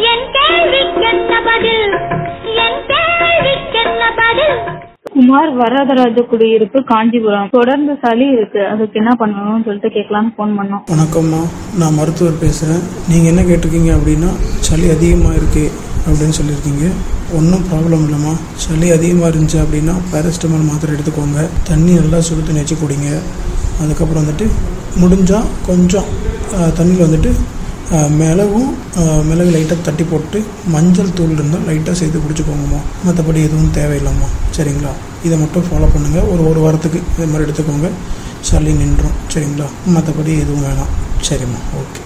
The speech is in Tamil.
என் கேள்விக்கென்ன பதில் என் கேள்விக்கென்ன பதில் குமார் வரதராஜ குடியிருப்பு காஞ்சிபுரம் தொடர்ந்து சளி இருக்கு அதுக்கு என்ன பண்ணணும்னு சொல்லிட்டு கேட்கலான்னு ஃபோன் பண்ணோம் வணக்கம்மா நான் மருத்துவர் பேசுகிறேன் நீங்கள் என்ன கேட்டிருக்கீங்க அப்படின்னா சளி அதிகமாக இருக்கு அப்படின்னு சொல்லியிருக்கீங்க ஒன்றும் ப்ராப்ளம் இல்லைம்மா சளி அதிகமாக இருந்துச்சு அப்படின்னா பேரஸ்டமால் மாத்திரை எடுத்துக்கோங்க தண்ணி நல்லா சுடு தண்ணி வச்சு குடிங்க அதுக்கப்புறம் வந்துட்டு முடிஞ்சால் கொஞ்சம் தண்ணியில் வந்துட்டு அஹ், மிளகும் அஹ், மிளகு லைட்டாக தட்டி போட்டு மஞ்சள் தூள் இருந்தால் லைட்டாக சேர்த்து குடிச்சுக்கோங்கம்மா மற்றபடி எதுவும் தேவையில்லைம்மா சரிங்களா இதை மட்டும் ஃபாலோ பண்ணுங்கள் ஒரு ஒரு வாரத்துக்கு இது மாதிரி எடுத்துக்கோங்க சளி நின்றும் சரிங்களா மற்றபடி எதுவும் வேணாம் சரிம்மா ஓகே